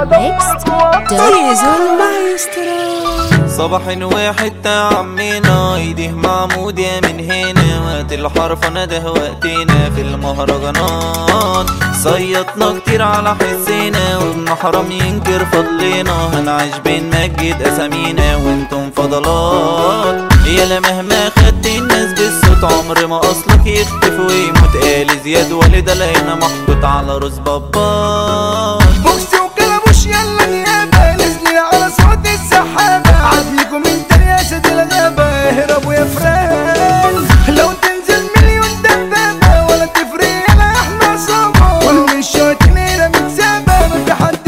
صباح واحد تعمينا ايديه معمود يا من هنا وقت الحرف انا ده وقتنا في المهرجانات صيطنا كتير على حسنا وابن حرام ينكر فضلنا هنعيش بنمجد اسامينا وانتم فضلات يالا مهما خدت الناس بالصوت عمر ما اصلك يختفي ويموت قال زياد والد لقينا محطوط على راس بابا بوكس وكلبوش يلا نيابة نزلي على صوت السحابة عدلكم انت يا سيد الغابة اهربوا يا فران لو تنزل مليون دبابة ولا تفرق انا احنا صعبة كل الشوطين هنا متسابة ما في حد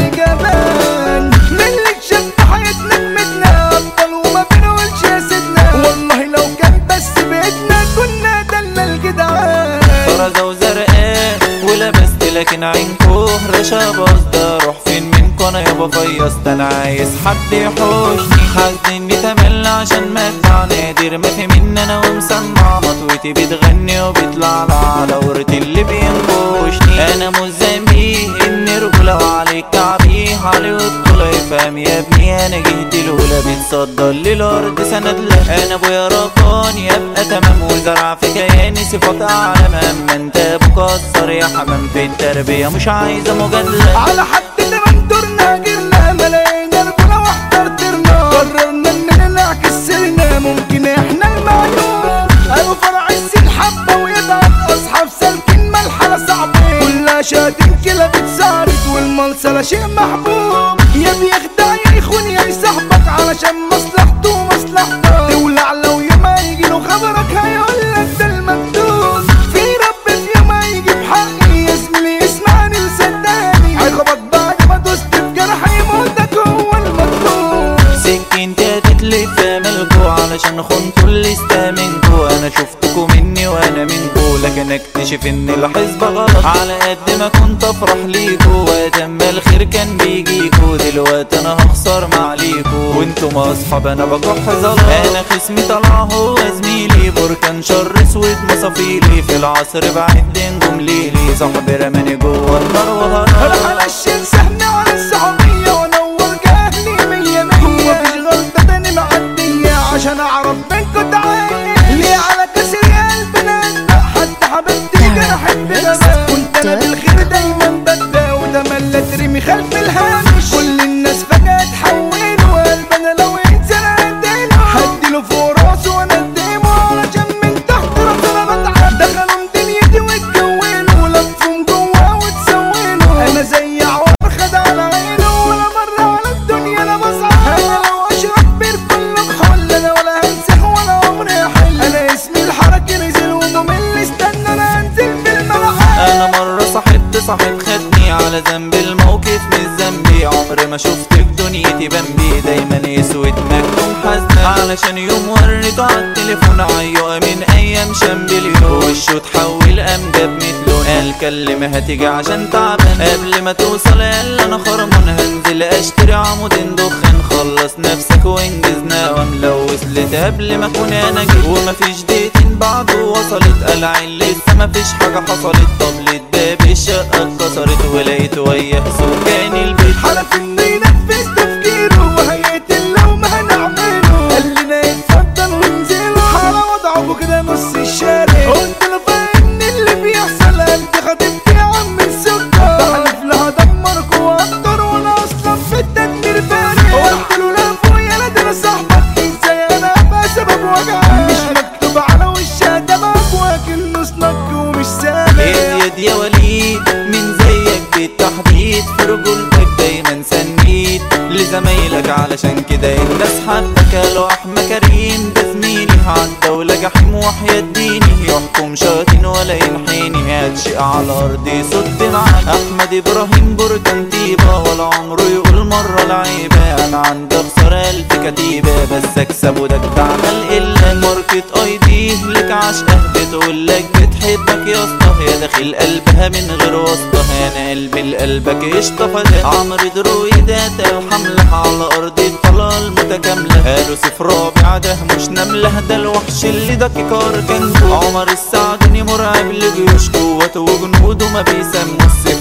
جبان ملك شد حياتنا بمتنا ابطال وما بنقولش يا سيدنا والله لو كان بس بيتنا كنا دلنا الجدعان فرزة وزرقاء ولبست لكن عينكو رشا ده روح فين منكو انا يابا فيصت انا عايز حد يحوشني حاسس اني تمل عشان مدفع نادر ما في مني انا ومسمع مطوتي بتغني وبيطلع على ورتي اللي بينبوشني انا مش ذنبي اني رجولة وعليك كعبي علي والطولة يفهم يا ابني انا جهدي الاولى بتصدر للارض سند لا انا ابويا رباني ابقى تمام وزرع في كياني صفات اعلى مهما انت مكسر يا حمام في التربية مش عايزة مجادلة على حد تمنتورنا جرنا ملايين رجولة واحترترنا قررنا اننا نعكس سرنا ممكن احنا المعلوم قالوا فرع السين حبة ويضعف اصحاب سالكين ملحمة صعبين كلها شاتين كلا بتساعد والملسلة شيء محبوب يا بيخدع يا يخون يا يصاحبك علشان مصلحته ومصلحتك تولع لو يوم يجي له خبرك هيقولك ده المكتوب في رب في يوم يجي بحقي يا زميلي اسمعني وصدقني هيخبط بعد ما دوست في جرحي موتك هو المطلوب سكينتي هتتلف ملكو علشان خنتوا اللي استامنكو انا شفتكوا مني وانا منكو لكن اكتشف ان الحسبة غلط على قد ما كنت افرح ليكو وقت ما الخير كان بيجيكو دلوقتي انا هخسر معليكو وانتم اصحاب انا بكح زلط انا خصمي طلع هو زميلي بركان شر اسود مصافيلي في العصر بعد نجوم ليلي صاحبي رماني جوه النار راح وهرب انشن سهمي على الصحوبية وانور جهلي مية مية ومفيش غلطة تاني معدية عشان اعرف منكم تعالي ليه على كسر قلبنا أندق حتى حبيبتي جرحت بغباء كنت انا بالخير دايما ببدا وتملى ترمي خلف الهامش كل الناس فجأة اتحولوا وقلبنا لو اتزرع اديله هديله فوق راسه وانا اديمه علشان من تحت راسنا بتعب دخلوا دنيتي واتكونوا لفوا جوا وتسونوا انا زي عوار خد على عينه ولا مرة على الدنيا انا بصعب انا لو اشرب بير كله بحل انا ولا هنسح ولا عمري احل انا اسمي الحركة نزل وممل استنى انا انزل في الملعب انا مرة صاحبت صاحب خدني على ذنب الموقف مش ذنبي عمري ما شفت في دنيتي بمبي دايما اسود مكتوم حزن علشان يوم وريته على التليفون عيقة من ايام شامبليون وشه اتحول امجد متلون قال كلمة هتيجي عشان تعبان قبل ما توصل قال انا خرمان هنزل اشتري عمودين دخان خلص نفسك وانجزنا وملوث لت قبل ما اكون انا جيت ومفيش دقيقتين بعده وصلت قلع لسه مفيش حاجة حصلت طبلت باب الشقة اتكسرت ولقيت وياه سكان البيت حلف انه ينفذ تفكيره وهيقتل لو ما هنعمله قال لنا اتفضل وانزلوا على وضعه كده نص الشارع قلت له فاهمني اللي بيحصل انت خطيبتي يا عم السكر بحلف لها دمرك واقدر وانا اصلا في التدمير بارع قلت له لا اخويا لا ده انا صاحبك ازاي انا ابقى سبب وجعك مش مكتوب على وشها دمك واكل نص نك ومش سامع يا زياد يا وليد من زيك بالتحديد في رجولتك دايما سنيد لزمايلك علشان كده الناس حبك قالوا احمى كريم ده زميلي عالدولة جحيم وحياة ديني يحكم شاطين ولا ينحيني هاتشق على الارض يصد معاك احمد ابراهيم بركان طيبة ولا عمره يقول مرة لعيبة انا عندي اخسر الف كتيبة بس اكسب وده بعمل الا ماركة اي دي لك عشقه بتقول لك بتحبك يا اسطى يا داخل قلبها من غير واسطة انا قلبي لقلبك اشطفى عمرو درويدات الحملة على ارض الطلال متكاملة قالوا صفر رابع ده مش نملة ده الوحش اللي ده كيكار كان عمر السعدني مرعب لجيوش قوته وجنوده ما بيسموا السفر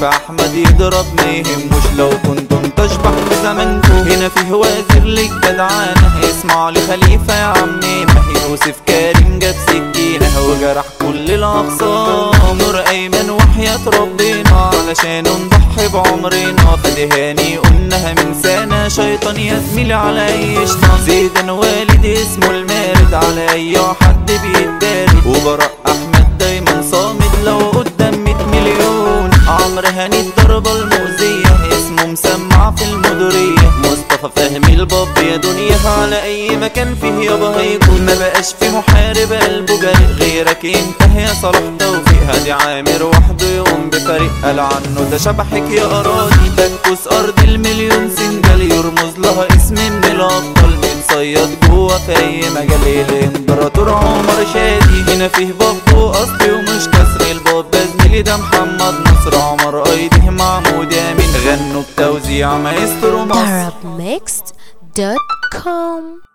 في احمد يضرب ما يهموش لو كنتم تشبح بزمنكم هنا في وزير للجدعانة اسمع لي خليفة يا عمنا يوسف كريم جاب سكينة وجرح كل الاخصام نور ايمن وحياة ربنا علشان نضحي بعمرنا فدهاني قلناها من سنة شيطان يا زميلي على اي شطان زيدان والد اسمه المارد على اي حد بيتداري وبراء احمد دايما صامد لو قدام 100 مليون عمرو هاني الضربة المؤذية اسمه مسمع في المدورية مصطفى فهمي الباب يا دنيا على اي مكان فيه يابا هيكون ما بقاش في محارب قلبه جريء غيرك انت يا صلاح توفيق هادي عامر وحده يقوم بفريق قال عنه ده شبحك يا اراضي تكوس ارض المليون سنجل يرمز لها اسم من الابطال متصيد جوه في اي مجال الامبراطور عمر شادي هنا فيه بابو اصلي ومش كسر الباب ده زميلي ده محمد نصر عمر ايديه محمود امين غنوا بتوزيع مايسترو مصر Arabmixed.com